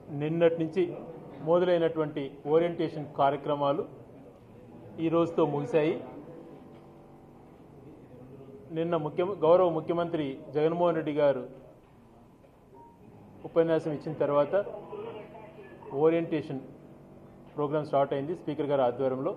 నిన్నటి నుంచి మొదలైనటువంటి ఓరియంటేషన్ కార్యక్రమాలు ఈ రోజుతో ముగిశాయి నిన్న ముఖ్య గౌరవ ముఖ్యమంత్రి జగన్మోహన్ రెడ్డి గారు ఉపన్యాసం ఇచ్చిన తర్వాత ఓరియంటేషన్ ప్రోగ్రామ్ స్టార్ట్ అయింది స్పీకర్ గారి ఆధ్వర్యంలో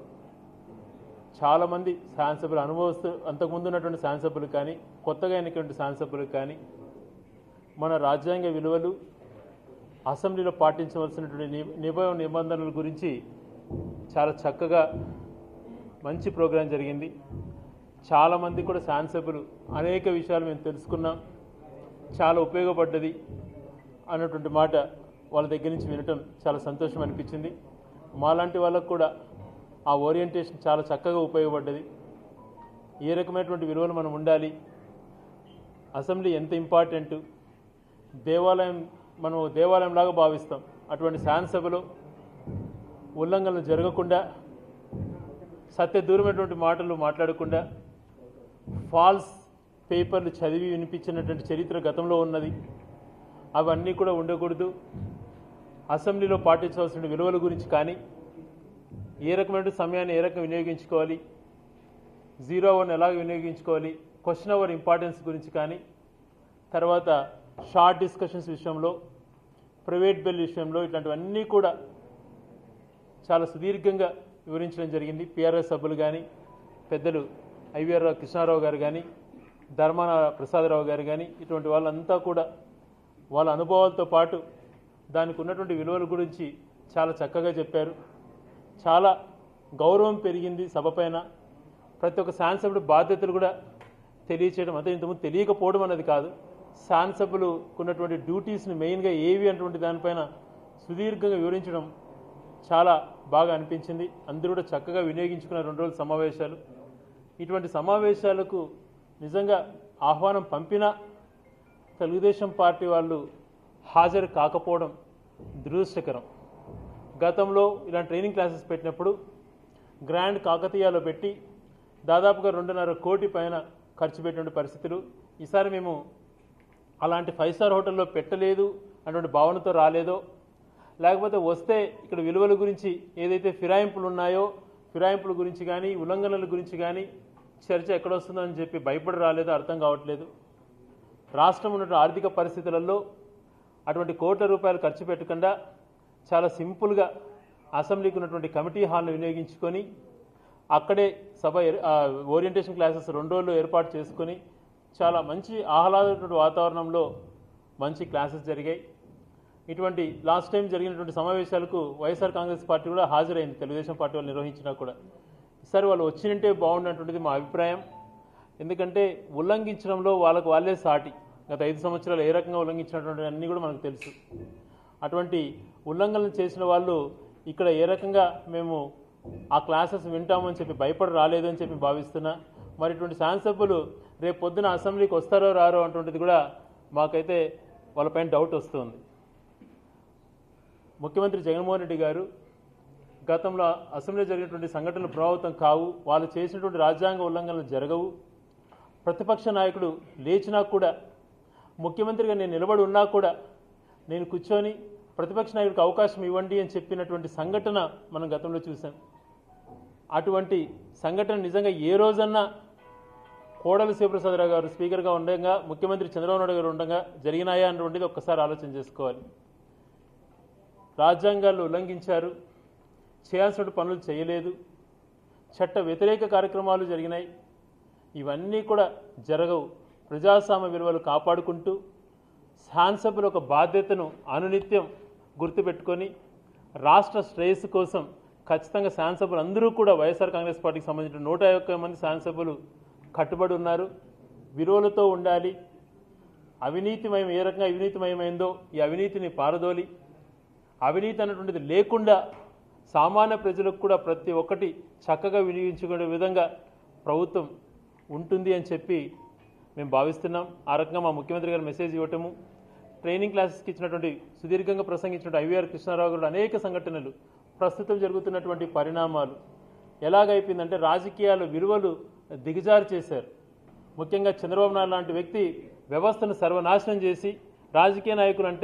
చాలామంది శాసనసభ్యులు అనుభవస్తు అంతకుముందు ఉన్నటువంటి శాసనసభ్యులు కానీ కొత్తగా ఎన్నికైన శాసనసభ్యులు కానీ మన రాజ్యాంగ విలువలు అసెంబ్లీలో పాటించవలసినటువంటి ని- నిబంధన నిబంధనల గురించి చాలా చక్కగా మంచి ప్రోగ్రాం జరిగింది చాలామంది కూడా శాసనసభ్యులు అనేక విషయాలు మేము తెలుసుకున్నాం చాలా ఉపయోగపడ్డది అన్నటువంటి మాట వాళ్ళ దగ్గర నుంచి వినటం చాలా సంతోషం అనిపించింది మాలాంటి వాళ్ళకు కూడా ఆ ఓరియంటేషన్ చాలా చక్కగా ఉపయోగపడ్డది ఏ రకమైనటువంటి విలువలు మనం ఉండాలి అసెంబ్లీ ఎంత ఇంపార్టెంట్ దేవాలయం మనం దేవాలయంలాగా భావిస్తాం అటువంటి శాసనసభలో ఉల్లంఘనలు జరగకుండా సత్య దూరమైనటువంటి మాటలు మాట్లాడకుండా ఫాల్స్ పేపర్లు చదివి వినిపించినటువంటి చరిత్ర గతంలో ఉన్నది అవన్నీ కూడా ఉండకూడదు అసెంబ్లీలో పాటించవలసిన విలువల గురించి కానీ ఏ రకమైన సమయాన్ని ఏ రకంగా వినియోగించుకోవాలి జీరో అవర్ని ఎలాగ వినియోగించుకోవాలి క్వశ్చన్ అవర్ ఇంపార్టెన్స్ గురించి కానీ తర్వాత షార్ట్ డిస్కషన్స్ విషయంలో ప్రైవేట్ బిల్ విషయంలో ఇట్లాంటివన్నీ కూడా చాలా సుదీర్ఘంగా వివరించడం జరిగింది పిఆర్ఎస్ సభ్యులు కానీ పెద్దలు ఐవీఆర్ కృష్ణారావు గారు కానీ ధర్మాన ప్రసాదరావు గారు కానీ ఇటువంటి వాళ్ళంతా కూడా వాళ్ళ అనుభవాలతో పాటు దానికి ఉన్నటువంటి విలువల గురించి చాలా చక్కగా చెప్పారు చాలా గౌరవం పెరిగింది సభ పైన ప్రతి ఒక్క శాసనసభ్యుడు బాధ్యతలు కూడా తెలియచేయడం అంటే ఇంతకుముందు తెలియకపోవడం అన్నది కాదు శాసనసభ్యులు ఉన్నటువంటి డ్యూటీస్ని మెయిన్గా ఏవి అన్నటువంటి దానిపైన సుదీర్ఘంగా వివరించడం చాలా బాగా అనిపించింది అందరూ కూడా చక్కగా వినియోగించుకున్న రెండు రోజుల సమావేశాలు ఇటువంటి సమావేశాలకు నిజంగా ఆహ్వానం పంపినా తెలుగుదేశం పార్టీ వాళ్ళు హాజరు కాకపోవడం దురదృష్టకరం గతంలో ఇలాంటి ట్రైనింగ్ క్లాసెస్ పెట్టినప్పుడు గ్రాండ్ కాకతీయాలో పెట్టి దాదాపుగా రెండున్నర కోటి పైన ఖర్చు పెట్టిన పరిస్థితులు ఈసారి మేము అలాంటి ఫైవ్ స్టార్ హోటల్లో పెట్టలేదు అటువంటి భావనతో రాలేదో లేకపోతే వస్తే ఇక్కడ విలువల గురించి ఏదైతే ఫిరాయింపులు ఉన్నాయో ఫిరాయింపుల గురించి కానీ ఉల్లంఘనల గురించి కానీ చర్చ ఎక్కడొస్తుందో అని చెప్పి భయపడి రాలేదో అర్థం కావట్లేదు రాష్ట్రం ఉన్నటువంటి ఆర్థిక పరిస్థితులలో అటువంటి కోట్ల రూపాయలు ఖర్చు పెట్టకుండా చాలా సింపుల్గా అసెంబ్లీకి ఉన్నటువంటి కమిటీ హాల్ను వినియోగించుకొని అక్కడే సభ ఏర్- ఆ, ఓరియంటేషన్ క్లాసెస్ రెండు రోజులు ఏర్పాటు చేసుకొని చాలా మంచి ఆహ్లాదటువంటి వాతావరణంలో మంచి క్లాసెస్ జరిగాయి ఇటువంటి లాస్ట్ టైం జరిగినటువంటి సమావేశాలకు వైఎస్ఆర్ కాంగ్రెస్ పార్టీ కూడా హాజరైంది తెలుగుదేశం పార్టీ వాళ్ళు నిర్వహించినా కూడా ఈసారి వాళ్ళు వచ్చినంటే బాగుండేటువంటిది మా అభిప్రాయం ఎందుకంటే ఉల్లంఘించడంలో వాళ్ళకు వాళ్ళే సాటి గత ఐదు సంవత్సరాలు ఏ రకంగా ఉల్లంఘించినటువంటి అన్నీ కూడా మనకు తెలుసు అటువంటి ఉల్లంఘనలు చేసిన వాళ్ళు ఇక్కడ ఏ రకంగా మేము ఆ క్లాసెస్ వింటామని చెప్పి భయపడి రాలేదని చెప్పి భావిస్తున్నా మరి ఇటువంటి శాసనసభ్యులు రేపు పొద్దున అసెంబ్లీకి వస్తారో రారో అటువంటిది కూడా మాకైతే వాళ్ళపైన డౌట్ వస్తుంది ముఖ్యమంత్రి జగన్మోహన్ రెడ్డి గారు గతంలో అసెంబ్లీలో జరిగినటువంటి సంఘటనలు ప్రభావితం కావు వాళ్ళు చేసినటువంటి రాజ్యాంగ ఉల్లంఘనలు జరగవు ప్రతిపక్ష నాయకుడు లేచినా కూడా ముఖ్యమంత్రిగా నేను నిలబడి ఉన్నా కూడా నేను కూర్చొని ప్రతిపక్ష నాయకుడికి అవకాశం ఇవ్వండి అని చెప్పినటువంటి సంఘటన మనం గతంలో చూసాం అటువంటి సంఘటన నిజంగా ఏ రోజన్నా కోడలి శివప్రసాదరావు గారు స్పీకర్గా ఉండగా ముఖ్యమంత్రి చంద్రబాబు నాయుడు గారు ఉండగా జరిగినాయా అన్నటువంటిది ఒక్కసారి ఆలోచన చేసుకోవాలి రాజ్యాంగాలు ఉల్లంఘించారు చేయాల్సిన పనులు చేయలేదు చట్ట వ్యతిరేక కార్యక్రమాలు జరిగినాయి ఇవన్నీ కూడా జరగవు ప్రజాస్వామ్య విలువలు కాపాడుకుంటూ శాసనసభ్యుల ఒక బాధ్యతను అనునిత్యం గుర్తుపెట్టుకొని రాష్ట్ర శ్రేయస్సు కోసం ఖచ్చితంగా శాసనసభ్యులు అందరూ కూడా వైఎస్ఆర్ కాంగ్రెస్ పార్టీకి సంబంధించిన నూట ఒక్క మంది శాసనసభ్యులు కట్టుబడి ఉన్నారు విలువలతో ఉండాలి అవినీతిమయం ఏ రకంగా అవినీతిమయమైందో ఈ అవినీతిని పారదోలి అవినీతి అన్నటువంటిది లేకుండా సామాన్య ప్రజలకు కూడా ప్రతి ఒక్కటి చక్కగా వినియోగించుకునే విధంగా ప్రభుత్వం ఉంటుంది అని చెప్పి మేము భావిస్తున్నాం ఆ రకంగా మా ముఖ్యమంత్రి గారు మెసేజ్ ఇవ్వటము ట్రైనింగ్ క్లాసెస్కి ఇచ్చినటువంటి సుదీర్ఘంగా ప్రసంగించినటువంటి ఐవీఆర్ కృష్ణారావు గారు అనేక సంఘటనలు ప్రస్తుతం జరుగుతున్నటువంటి పరిణామాలు ఎలాగైపోయిందంటే రాజకీయాలు విలువలు దిగజారు చేశారు ముఖ్యంగా చంద్రబాబు నాయుడు లాంటి వ్యక్తి వ్యవస్థను సర్వనాశనం చేసి రాజకీయ నాయకులు అంటే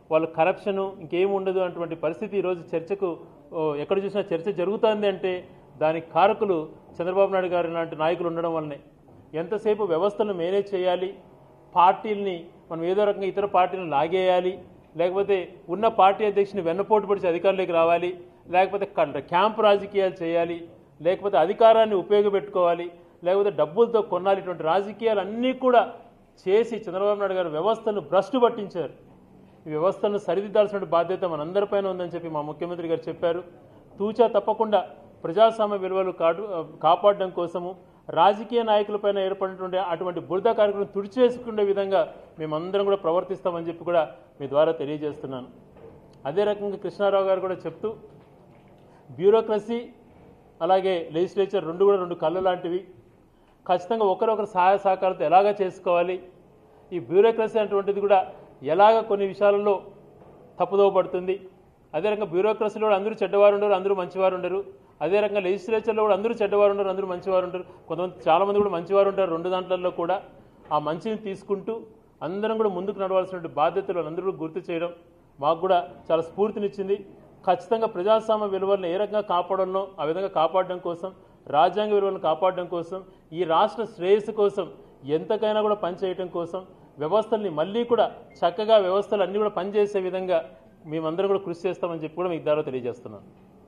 వాళ్ళ కరప్షను ఇంకేం ఉండదు అటువంటి పరిస్థితి ఈరోజు చర్చకు ఓ, ఎక్కడ చూసినా చర్చ జరుగుతుంది అంటే దానికి కారకులు చంద్రబాబు నాయుడు గారు లాంటి నాయకులు ఉండడం వల్లనే ఎంతసేపు వ్యవస్థను మేనేజ్ చేయాలి పార్టీల్ని మనం ఏదో రకంగా ఇతర పార్టీలను లాగేయాలి లేకపోతే ఉన్న పార్టీ అధ్యక్షుని వెన్నపోటు పడిచి అధికారంలోకి రావాలి లేకపోతే క- క్యాంప్ రాజకీయాలు చేయాలి లేకపోతే అధికారాన్ని ఉపయోగపెట్టుకోవాలి లేకపోతే డబ్బులతో కొనాలి ఇటువంటి రాజకీయాలు అన్నీ కూడా చేసి చంద్రబాబు నాయుడు గారు వ్యవస్థను భ్రష్టు పట్టించారు ఈ వ్యవస్థను సరిదిద్దాల్సిన బాధ్యత మనందరిపైన ఉందని చెప్పి మా ముఖ్యమంత్రి గారు చెప్పారు తూచా తప్పకుండా ప్రజాస్వామ్య విలువలు కాటు కాపాడడం కోసము రాజకీయ నాయకులపైన ఏర్పడినటువంటి అటువంటి బురద కార్యక్రమం తుడిచేసుకునే విధంగా మేమందరం కూడా ప్రవర్తిస్తామని చెప్పి కూడా మీ ద్వారా తెలియజేస్తున్నాను అదే రకంగా కృష్ణారావు గారు కూడా చెప్తూ బ్యూరోక్రసీ అలాగే లెజిస్లేచర్ రెండు కూడా రెండు కళ్ళు లాంటివి ఖచ్చితంగా ఒకరొకరు సహాయ సహకారాలతో ఎలాగ చేసుకోవాలి ఈ బ్యూరోక్రసీ అటువంటిది కూడా ఎలాగ కొన్ని విషయాలలో తప్పుదోవ పడుతుంది అదే రకంగా బ్యూరోక్రసీలో కూడా అందరూ చెడ్డవారు ఉండరు అందరూ మంచివారు ఉండరు అదే రకంగా లెజిస్లేచర్లో కూడా అందరూ చెడ్డవారు ఉండరు అందరూ మంచివారు ఉంటారు కొంతమంది చాలామంది కూడా మంచివారు ఉంటారు రెండు దాంట్లలో కూడా ఆ మంచిని తీసుకుంటూ అందరం కూడా ముందుకు నడవాల్సిన బాధ్యతలు అందరూ కూడా గుర్తు చేయడం మాకు కూడా చాలా స్ఫూర్తినిచ్చింది ఖచ్చితంగా ప్రజాస్వామ్య విలువలను ఏ రకంగా కాపాడాలనో ఆ విధంగా కాపాడడం కోసం రాజ్యాంగ విలువలను కాపాడడం కోసం ఈ రాష్ట్ర శ్రేయస్సు కోసం ఎంతకైనా కూడా పనిచేయడం కోసం వ్యవస్థల్ని మళ్ళీ కూడా చక్కగా వ్యవస్థలు అన్నీ కూడా పనిచేసే విధంగా మేమందరం కూడా కృషి చేస్తామని చెప్పి కూడా మీకు ద్వారా తెలియజేస్తున్నాను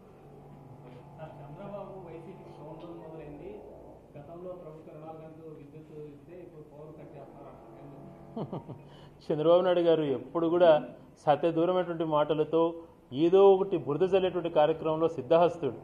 సార్ చంద్రబాబు వైసీపీ ప్రభుత్వం మొదలైంది గతంలో ప్రభుత్వ రుణాలు గంటూ విద్యుత్ ఇస్తే ఇప్పుడు పవర్ కట్ చేస్తున్నారు చంద్రబాబు నాయుడు గారు ఎప్పుడు కూడా సత్య దూరమైనటువంటి మాటలతో ఏదో ఒకటి బురద జల్లేటువంటి కార్యక్రమంలో సిద్ధహస్తుడు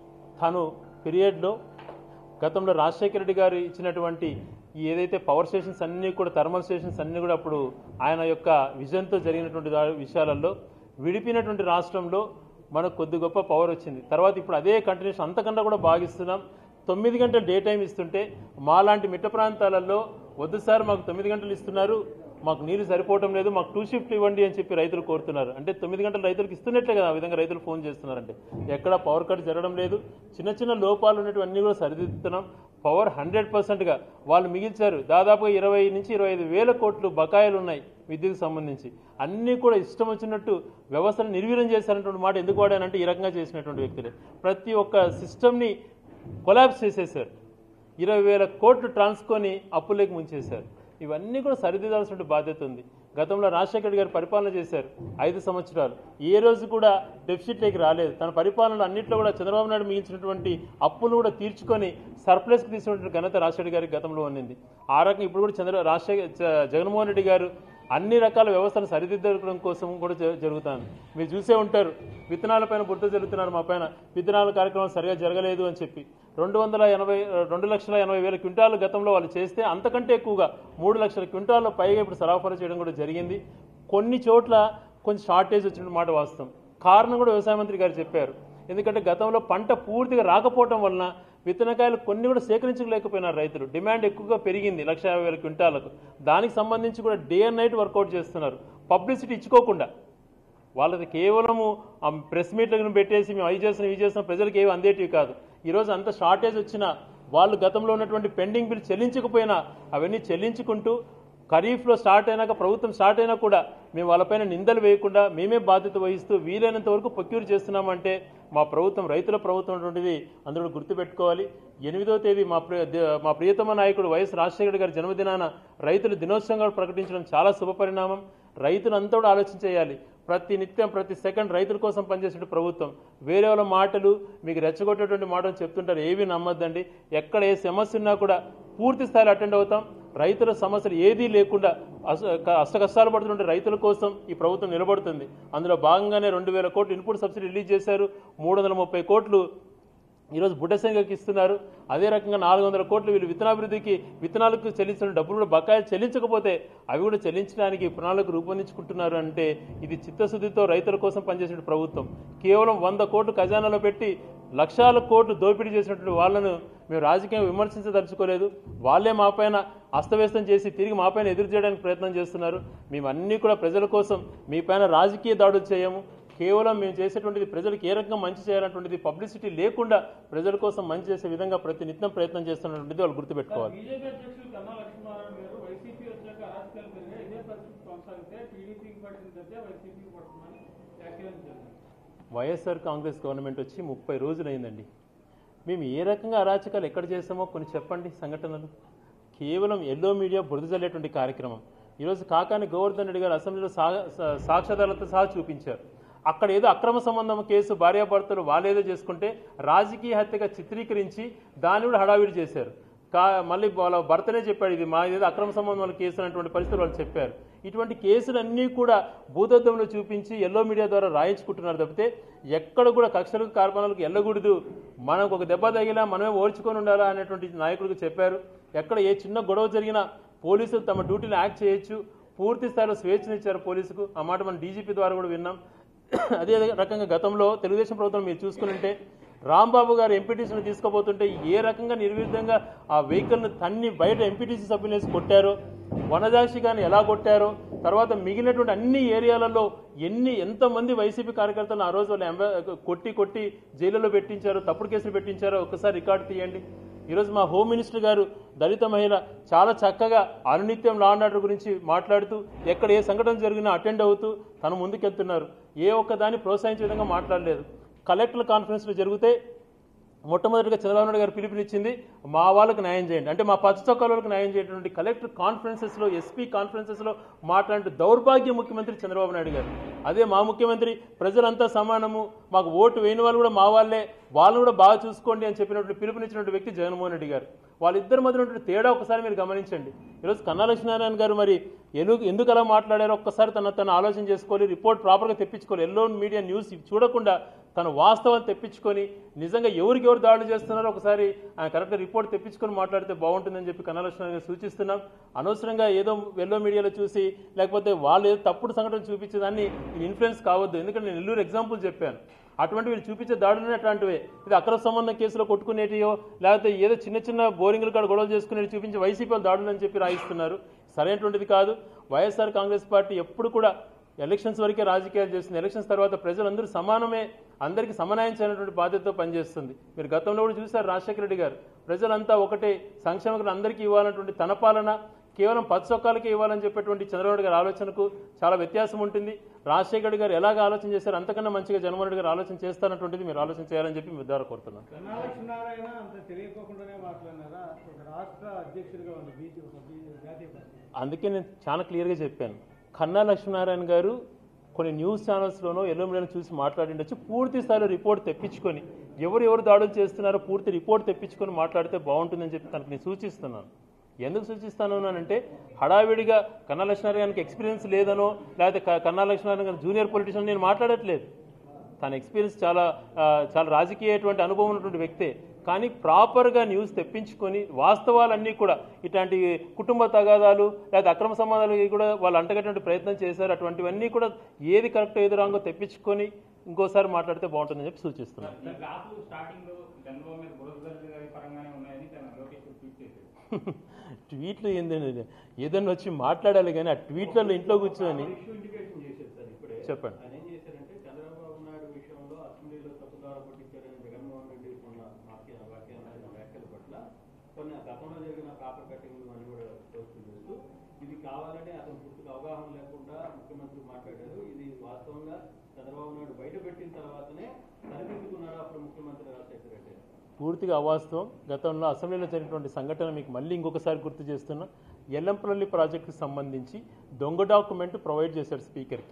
తను పీరియడ్లో గతంలో రాజశేఖర రెడ్డి గారు ఇచ్చినటువంటి ఈ ఏదైతే పవర్ స్టేషన్స్ అన్నీ కూడా థర్మల్ స్టేషన్స్ అన్నీ కూడా అప్పుడు ఆయన యొక్క విజన్తో జరిగినటువంటి దా- విషయాలలో విడిపినటువంటి రాష్ట్రంలో మనకు కొద్ది గొప్ప పవర్ వచ్చింది తర్వాత ఇప్పుడు అదే కంటిన్యూషన్ అంతకన్నా కూడా భాగిస్తున్నాం తొమ్మిది గంటలు డే టైం ఇస్తుంటే మాలాంటి మిట్ట ప్రాంతాలలో వద్దు సార్ మాకు తొమ్మిది గంటలు ఇస్తున్నారు మాకు నీరు సరిపోవటం లేదు మాకు టూ షిఫ్ట్ ఇవ్వండి అని చెప్పి రైతులు కోరుతున్నారు అంటే తొమ్మిది గంటలు రైతులకు ఇస్తున్నట్లే కదా ఆ విధంగా రైతులు ఫోన్ చేస్తున్నారంటే ఎక్కడ పవర్ కట్ జరగడం లేదు చిన్న చిన్న లోపాలు ఉన్నటువంటి కూడా సరిదిద్దుతున్నాం పవర్ హండ్రెడ్ పర్సెంట్గా వాళ్ళు మిగిల్చారు దాదాపుగా ఇరవై నుంచి ఇరవై ఐదు వేల కోట్లు బకాయిలు ఉన్నాయి విద్యుత్కి సంబంధించి అన్నీ కూడా ఇష్టం వచ్చినట్టు వ్యవస్థను నిర్వీర్యం చేశారన్నటువంటి మాట ఎందుకు వాడానంటే ఈ రకంగా చేసినటువంటి వ్యక్తులే ప్రతి ఒక్క సిస్టమ్ని కొలాబ్స్ చేసేశారు ఇరవై వేల కోట్లు ట్రాన్స్కొని అప్పులేకి ముంచేశారు ఇవన్నీ కూడా సరిదిద్దాల్సిన బాధ్యత ఉంది గతంలో రాజశేఖర రెడ్డి గారు పరిపాలన చేశారు ఐదు సంవత్సరాలు ఏ రోజు కూడా డెఫిసిట్లోకి రాలేదు తన పరిపాలనలో అన్నింటిలో కూడా చంద్రబాబు నాయుడు మిగిల్చినటువంటి అప్పులు కూడా తీర్చుకొని సర్ప్లస్కి తీసుకున్నటువంటి ఘనత రాజశేఖర గారి గతంలో ఉన్నింది ఆ రకంగా ఇప్పుడు కూడా చంద్ర రాజశేఖర్ జ- జగన్మోహన్ రెడ్డి గారు అన్ని రకాల వ్యవస్థను సరిదిద్దడం కోసం కూడా జ- జరుగుతాను మీరు చూసే ఉంటారు విత్తనాలపైన బురద జరుగుతున్నారు మా పైన విత్తనాల కార్యక్రమం సరిగా జరగలేదు అని చెప్పి రెండు వందల ఎనభై రెండు లక్షల ఎనభై వేల క్వింటాలు గతంలో వాళ్ళు చేస్తే అంతకంటే ఎక్కువగా మూడు లక్షల క్వింటాల్లో పైగా ఇప్పుడు సరఫరా చేయడం కూడా జరిగింది కొన్ని చోట్ల కొంచెం షార్టేజ్ వచ్చిన మాట వాస్తవం కారణం కూడా వ్యవసాయ మంత్రి గారు చెప్పారు ఎందుకంటే గతంలో పంట పూర్తిగా రాకపోవటం వలన విత్తనకాయలు కొన్ని కూడా సేకరించలేకపోయినారు రైతులు డిమాండ్ ఎక్కువగా పెరిగింది లక్ష యాభై వేల క్వింటాలకు దానికి సంబంధించి కూడా డే అండ్ నైట్ వర్కౌట్ చేస్తున్నారు పబ్లిసిటీ ఇచ్చుకోకుండా వాళ్ళది కేవలము ఆ ప్రెస్ మీట్లను పెట్టేసి మేము అవి చేస్తున్నాం ఇవి చేస్తున్నాం ప్రజలకు ఏవి అందేటివి కాదు ఈరోజు అంత షార్టేజ్ వచ్చినా వాళ్ళు గతంలో ఉన్నటువంటి పెండింగ్ బిల్ చెల్లించకపోయినా అవన్నీ చెల్లించుకుంటూ ఖరీఫ్లో స్టార్ట్ అయినాక ప్రభుత్వం స్టార్ట్ అయినా కూడా మేము వాళ్ళపైన నిందలు వేయకుండా మేమే బాధ్యత వహిస్తూ వీలైనంత వరకు ప్రొక్యూర్ చేస్తున్నామంటే మా ప్రభుత్వం రైతుల ప్రభుత్వం అటువంటిది అందరూ గుర్తుపెట్టుకోవాలి ఎనిమిదో తేదీ మా ప్రియ ద- మా ప్రియతమ నాయకుడు వైఎస్ రాజశేఖర గారి జన్మదినాన రైతుల దినోత్సవంగా ప్రకటించడం చాలా శుభపరిణామం రైతులంతా కూడా ఆలోచన చేయాలి ప్రతి నిత్యం ప్రతి సెకండ్ రైతుల కోసం పనిచేసే ప్రభుత్వం వేరే వాళ్ళ మాటలు మీకు రెచ్చగొట్టేటువంటి మాటలు చెప్తుంటారు ఏవి నమ్మద్దండి ఎక్కడ ఏ సమస్య ఉన్నా కూడా పూర్తి స్థాయిలో అటెండ్ అవుతాం రైతుల సమస్యలు ఏదీ లేకుండా అస- క- అష్ట కష్టాలు పడుతుంటే రైతుల కోసం ఈ ప్రభుత్వం నిలబడుతుంది అందులో భాగంగానే రెండు వేల కోట్లు ఇన్పుట్ సబ్సిడీ రిలీజ్ చేశారు మూడు వందల ముప్పై కోట్లు ఈరోజు బుడ్డశంగకి ఇస్తున్నారు అదే రకంగా నాలుగు వందల కోట్లు వీళ్ళు విత్తనాభివృద్ధికి విత్తనాలకు చెల్లించిన డబ్బులు కూడా బకాయిలు చెల్లించకపోతే అవి కూడా చెల్లించడానికి ప్రణాళిక రూపొందించుకుంటున్నారు అంటే ఇది చిత్తశుద్ధితో రైతుల కోసం పనిచేసిన ప్రభుత్వం కేవలం వంద కోట్లు ఖజానాలో పెట్టి లక్షల కోట్లు దోపిడీ చేసినటువంటి వాళ్ళను మేము రాజకీయంగా విమర్శించదలుచుకోలేదు వాళ్ళే మా పైన అస్తవ్యస్తం చేసి తిరిగి మా పైన ఎదురు చేయడానికి ప్రయత్నం చేస్తున్నారు మేము అన్నీ కూడా ప్రజల కోసం మీ పైన రాజకీయ దాడులు చేయము కేవలం మేము చేసేటువంటిది ప్రజలకు ఏ రకంగా మంచి చేయాలన్నటువంటిది పబ్లిసిటీ లేకుండా ప్రజల కోసం మంచి చేసే విధంగా ప్రతి నిత్యం ప్రయత్నం చేస్తున్నటువంటిది వాళ్ళు గుర్తుపెట్టుకోవాలి బీజేపీ అధ్యక్షులు కన్నా లక్ష్మీనారాయణ గారు వైసీపీ వచ్చాక అరాచకాలు పెరిగాయి ఇదే పరిస్థితి కొనసాగితే టీడీపీకి పట్టిన దెబ్బ పడితే వైసీపీకి పడుతుందని వ్యాఖ్యానించారు వైఎస్ఆర్ కాంగ్రెస్ గవర్నమెంట్ వచ్చి ముప్పై రోజులైందండి మేము ఏ రకంగా అరాచకాలు ఎక్కడ చేస్తామో కొన్ని చెప్పండి సంఘటనలు కేవలం ఎల్లో మీడియా బురద జల్లేటువంటి కార్యక్రమం ఈరోజు కాకాని గోవర్ధన్ రెడ్డి గారు అసెంబ్లీలో సా సా- సాక్ష్యాధారాలతో సహా చూపించారు అక్కడ ఏదో అక్రమ సంబంధం కేసు భార్యాభర్తలు వాళ్ళేదో చేసుకుంటే రాజకీయ హత్యగా చిత్రీకరించి దాన్ని కూడా హడావిడి చేశారు కా మళ్ళీ వాళ్ళ భర్తనే చెప్పాడు ఇది మా ఏదో అక్రమ సంబంధం వాళ్ళ కేసు అనేటువంటి పరిస్థితులు వాళ్ళు చెప్పారు ఇటువంటి కేసులన్నీ కూడా భూతత్వంలో చూపించి ఎల్లో మీడియా ద్వారా రాయించుకుంటున్నారు తప్పితే ఎక్కడ కూడా కక్షలకు కార్పణాలకు వెళ్ళకూడదు మనకు ఒక దెబ్బ తగిలా మనమే ఓర్చుకొని ఉండాలా అనేటువంటి నాయకుడికి చెప్పారు ఎక్కడ ఏ చిన్న గొడవ జరిగినా పోలీసులు తమ డ్యూటీని యాక్ట్ చేయొచ్చు పూర్తి స్థాయిలో స్వేచ్ఛనిచ్చారు పోలీసుకు ఆ మాట మనం డీజీపీ ద్వారా కూడా విన్నాం అదే రకంగా గతంలో తెలుగుదేశం ప్రభుత్వం మీరు చూసుకుంటే రాంబాబు గారు ఎంపీటీసీని తీసుకోబోతుంటే ఏ రకంగా నిర్విధంగా ఆ వెహికల్ను తన్ని బయట ఎంపీటీసీ సభ్యులు వేసి కొట్టారో వనజాక్షి గారిని ఎలా కొట్టారో తర్వాత మిగిలినటువంటి అన్ని ఏరియాలలో ఎన్ని ఎంతమంది వైసీపీ కార్యకర్తలను ఆ రోజు వాళ్ళు ఎంబ- కొట్టి కొట్టి జైలులో పెట్టించారో తప్పుడు కేసులు పెట్టించారో ఒకసారి రికార్డు తీయండి ఈరోజు మా హోమ్ మినిస్టర్ గారు దళిత మహిళ చాలా చక్కగా అనునిత్యం లా అండ్ ఆర్డర్ గురించి మాట్లాడుతూ ఎక్కడ ఏ సంఘటన జరిగినా అటెండ్ అవుతూ తను ముందుకెళ్తున్నారు ఏ ఒక్క దాన్ని ప్రోత్సహించే విధంగా మాట్లాడలేదు కలెక్టర్ కాన్ఫరెన్స్లు జరిగితే మొట్టమొదటిగా చంద్రబాబు నాయుడు గారు పిలుపునిచ్చింది మా వాళ్ళకి న్యాయం చేయండి అంటే మా పచ్చ చొక్కాల వాళ్ళకి న్యాయం చేయటువంటి కలెక్టర్ కాన్ఫరెన్సెస్లో ఎస్పీ కాన్ఫరెన్సెస్లో మాట్లాడే దౌర్భాగ్య ముఖ్యమంత్రి చంద్రబాబు నాయుడు గారు అదే మా ముఖ్యమంత్రి ప్రజలంతా సమానము మాకు ఓటు వేయని వాళ్ళు కూడా మా వాళ్ళే వాళ్ళు కూడా బాగా చూసుకోండి అని చెప్పినటువంటి పిలుపునిచ్చినటువంటి వ్యక్తి జగన్మోహన్ రెడ్డి గారు వాళ్ళిద్దరి మధ్య ఉన్నటువంటి తేడా ఒకసారి మీరు గమనించండి ఈరోజు కన్నా లక్ష్మీనారాయణ గారు మరి ఎందుకు ఎందుకు అలా మాట్లాడారో ఒక్కసారి తన తను ఆలోచన చేసుకోవాలి రిపోర్ట్ ప్రాపర్గా తెప్పించుకోవాలి ఎల్లో మీడియా న్యూస్ చూడకుండా తన వాస్తవాలు తెప్పించుకొని నిజంగా ఎవరికి ఎవరు దాడులు చేస్తున్నారో ఒకసారి ఆయన కరెక్ట్గా రిపోర్ట్ తెప్పించుకొని మాట్లాడితే బాగుంటుందని చెప్పి కన్నా లక్ష్మణ్ గారు సూచిస్తున్నాం అనవసరంగా ఏదో ఎల్లో మీడియాలో చూసి లేకపోతే వాళ్ళు ఏదో తప్పుడు సంఘటన చూపించేదాన్ని ఇన్ఫ్లుయెన్స్ కావద్దు ఎందుకంటే నేను నెల్లూరు ఎగ్జాంపుల్ చెప్పాను అటువంటి వీళ్ళు చూపించే దాడులనే అట్లాంటివే ఇది అక్రమ సంబంధం కేసులో కొట్టుకునేటియో లేకపోతే ఏదో చిన్న చిన్న బోరింగ్లు కాడ గొడవలు చేసుకునేవి చూపించి వైసీపీ వాళ్ళు దాడులు అని చెప్పి రాయిస్తున్నారు సరైనటువంటిది కాదు వైఎస్ఆర్ కాంగ్రెస్ పార్టీ ఎప్పుడు కూడా ఎలక్షన్స్ వరకే రాజకీయాలు చేస్తుంది ఎలక్షన్స్ తర్వాత ప్రజలందరూ సమానమే అందరికీ సమన్వయించినటువంటి బాధ్యతతో పనిచేస్తుంది మీరు గతంలో కూడా చూశారు రాజశేఖర రెడ్డి గారు ప్రజలంతా ఒకటే సంక్షేమకులు అందరికీ ఇవ్వాలన్నటువంటి తన పాలన కేవలం పది చొక్కాలకే ఇవ్వాలని చెప్పేటువంటి చంద్రబాబు గారి ఆలోచనకు చాలా వ్యత్యాసం ఉంటుంది రాజశేఖర రెడ్డి గారు ఎలాగ ఆలోచన చేశారు అంతకన్నా మంచిగా జగన్మోహన్ రెడ్డి గారు ఆలోచన చేస్తారన్నటువంటిది మీరు ఆలోచన చేయాలని చెప్పి మీ ద్వారా కోరుతున్నాను కన్నా లక్ష్మీనారాయణ అంత తెలియకోకుండానే మాట్లాడినారా ఒక రాష్ట్ర అధ్యక్షుడిగా ఉంది బీజీ ఒక బీ- జాతీయ పార్టీ అందుకే నేను చాలా క్లియర్గా చెప్పాను కన్నా లక్ష్మీనారాయణ గారు కొన్ని న్యూస్ ఛానల్స్లోనో ఎల్లో మీడియాలో చూసి మాట్లాడిండొచ్చు పూర్తి స్థాయిలో రిపోర్ట్ తెప్పించుకొని ఎవరు ఎవరు దాడులు చేస్తున్నారో పూర్తి రిపోర్ట్ తెప్పించుకొని మాట్లాడితే బాగుంటుందని చెప్పి తనకు నేను సూచిస్తున్నాను ఎందుకు సూచిస్తాను అంటే హడావిడిగా కన్నా లక్ష్మీనారాయణకి ఎక్స్పీరియన్స్ లేదనో లేకపోతే క- కన్నా లక్ష్మీనారాయణ గారు జూనియర్ పొలిటీషియన్ నేను మాట్లాడట్లేదు తన ఎక్స్పీరియన్స్ చాలా ఆ, చాలా రాజకీయటువంటి అనుభవం ఉన్నటువంటి వ్యక్తే కానీ ప్రాపర్గా న్యూస్ తెప్పించుకొని వాస్తవాలన్నీ కూడా ఇట్లాంటి కుటుంబ తగాదాలు లేదా అక్రమ సంబంధాలు కూడా వాళ్ళు అంటగట్టినటువంటి ప్రయత్నం చేశారు అటువంటివన్నీ కూడా ఏది కరెక్ట్ ఏది రాంగో తెప్పించుకొని ఇంకోసారి మాట్లాడితే బాగుంటుందని చెప్పి సూచిస్తున్నాను ఈ గ్రాఫ్లు స్టార్టింగ్ లో చంద్రబాబు మీద బురద జల్లి గారి పరంగానే ఉన్నాయని తన లోకేష్ ట్వీట్ చేశారు ట్వీట్లు ఏంటంటే ఏదైనా వచ్చి మాట్లాడాలి కానీ ఆ ట్వీట్లలో ఇంట్లో కూర్చొని ఇష్యూ ఇండికేషన్ చేశారు సార్ ఇప్పుడే చెప్పండి ఆయన ఏం చేశారంటే చంద్రబాబు నాయుడు విషయంలో అసెంబ్లీలో తప్పుదార పట్టించారని జగన్మోహన్ రెడ్డి కొన్న వాక్య వ్యాఖ్యలు వ్యాఖ్యల పట్ల కొన్ని గతంలో జరిగిన పేపర్ కట్టింగ్లు అని కూడా పోస్ట్ చేస్తూ ఇది కావాలని అతను పూర్తిగా అవగాహన లేకుండా ముఖ్యమంత్రి మాట్లాడారు ఇది వాస్తవంగా చంద్రబాబు నాయుడు బయట పెట్టిన తర్వాతనే సరిదిద్దుకున్నారు అప్పుడు ముఖ్యమంత్రి రాజశేఖర రెడ్డి పూర్తిగా అవాస్తవం గతంలో అసెంబ్లీలో జరిగినటువంటి సంఘటన మీకు మళ్ళీ ఇంకొకసారి గుర్తు చేస్తున్నా ఎల్లంపల్లి ప్రాజెక్టుకు సంబంధించి దొంగ డాక్యుమెంట్ ప్రొవైడ్ చేశారు స్పీకర్కి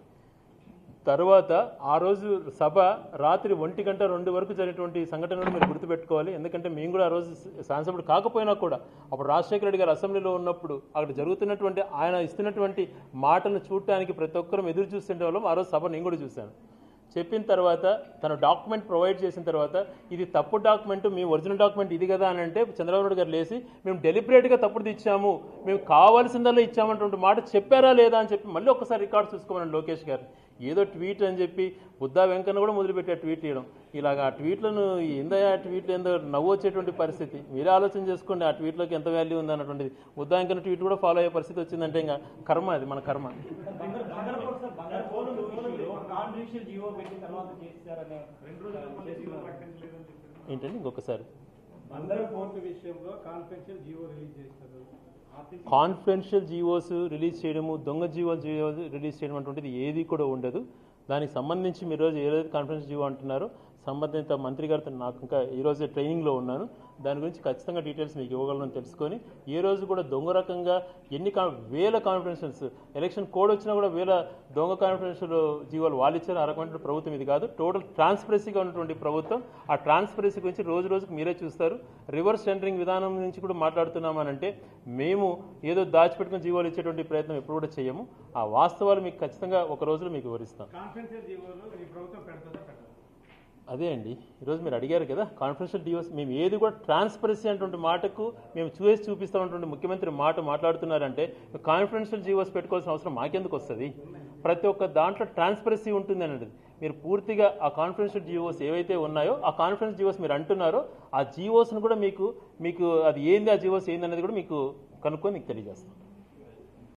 తర్వాత ఆ రోజు సభ రాత్రి ఒంటి గంట రెండు వరకు జరిగినటువంటి సంఘటనలు మీరు గుర్తుపెట్టుకోవాలి ఎందుకంటే మేము కూడా ఆ రోజు శాసనసభ్యుడు కాకపోయినా కూడా అప్పుడు రాజశేఖర రెడ్డి గారు అసెంబ్లీలో ఉన్నప్పుడు అక్కడ జరుగుతున్నటువంటి ఆయన ఇస్తున్నటువంటి మాటలను చూడటానికి ప్రతి ఒక్కరం ఎదురు చూస్తుండే వాళ్ళం ఆ రోజు సభ నేను కూడా చూశాను చెప్పిన తర్వాత తన డాక్యుమెంట్ ప్రొవైడ్ చేసిన తర్వాత ఇది తప్పు డాక్యుమెంట్ మీ ఒరిజినల్ డాక్యుమెంట్ ఇది కదా అని అంటే చంద్రబాబు నాయుడు గారు లేచి మేము డెలిబరేట్గా తప్పుడుది ఇచ్చాము మేము కావాల్సిందల్లా ఇచ్చామన్నటువంటి మాట చెప్పారా లేదా అని చెప్పి మళ్ళీ ఒకసారి రికార్డ్ చూసుకోమని లోకేష్ గారు ఏదో ట్వీట్ అని చెప్పి బుద్ధా వెంకన్న కూడా మొదలుపెట్టి ఆ ట్వీట్ చేయడం ఇలాగ ఆ ట్వీట్లను ఏందో ఆ ట్వీట్లు ఏందో నవ్వు వచ్చేటువంటి పరిస్థితి మీరే ఆలోచన చేసుకోండి ఆ ట్వీట్లోకి ఎంత వాల్యూ ఉంది అన్నటువంటిది బుద్ధా వెంకన్న ట్వీట్ కూడా ఫాలో అయ్యే పరిస్థితి వచ్చిందంటే ఇంకా కర్మ అది మన కర్మ కాన్స్టిట్యూషన్ జీవో పెట్టిన తర్వాత చేశారనే రెండు ఏంటండి ఇంకొకసారి బందర్ పోర్టు విషయంలో కాన్ఫిడెన్షియల్ జీవో రిలీజ్ చేస్తారు కాన్ఫిడెన్షియల్ జీవోస్ రిలీజ్ చేయడము దొంగ జీవోలు జీవోలు రిలీజ్ చేయడం అటువంటిది ఏది కూడా ఉండదు దానికి సంబంధించి మీరు రోజు ఏదైతే కాన్ఫిడెన్స్ జీవో అంటున్నారో సంబంధిత మంత్రి గారితో నాకు ఇంకా ఈ రోజే ట్రైనింగ్లో ఉన్నాను దాని గురించి ఖచ్చితంగా డీటెయిల్స్ మీకు ఇవ్వగలను తెలుసుకొని ఏ రోజు కూడా దొంగ రకంగా ఎన్ని కా వేల కాన్ఫిడెన్షియల్స్ ఎలక్షన్ కోడ్ వచ్చినా కూడా వేల దొంగ కాన్ఫిడెన్షియల్ జీవోలు వాళ్ళు ఇచ్చారు ఆ రకమైన ప్రభుత్వం ఇది కాదు టోటల్ ట్రాన్స్పరెన్సీగా ఉన్నటువంటి ప్రభుత్వం ఆ ట్రాన్స్పరెన్సీ గురించి రోజు రోజుకు మీరే చూస్తారు రివర్స్ టెండరింగ్ విధానం నుంచి కూడా మాట్లాడుతున్నామనంటే మేము ఏదో దాచిపెట్టుకుని జీవోలు ఇచ్చేటువంటి ప్రయత్నం ఎప్పుడు కూడా చేయము ఆ వాస్తవాలు మీకు ఖచ్చితంగా ఒక రోజులో మీకు వివరిస్తాం కాన్ఫరెన్షియల్ జీవోలు ఈ ప్రభుత్వం పెడుతుందా పెట్టదు అదే అండి ఈరోజు మీరు అడిగారు కదా కాన్ఫిడెన్షియల్ డివోర్స్ మేము ఏది కూడా ట్రాన్స్పరెన్సీ అనేటువంటి మాటకు మేము చూసి చూపిస్తామన్నటువంటి ముఖ్యమంత్రి మాట మాట్లాడుతున్నారంటే కాన్ఫిడెన్షియల్ జీవోస్ పెట్టుకోవాల్సిన అవసరం మాకెందుకు వస్తుంది ప్రతి ఒక్క దాంట్లో ట్రాన్స్పరెన్సీ ఉంటుంది అనేది మీరు పూర్తిగా ఆ కాన్ఫిడెన్షియల్ జీవోస్ ఏవైతే ఉన్నాయో ఆ కాన్ఫిడెన్స్ జీవోస్ మీరు అంటున్నారో ఆ జీవోస్ను కూడా మీకు మీకు అది ఏంది ఆ జీవోస్ ఏంది అనేది కూడా మీకు కనుక్కొని మీకు తెలియజేస్తాం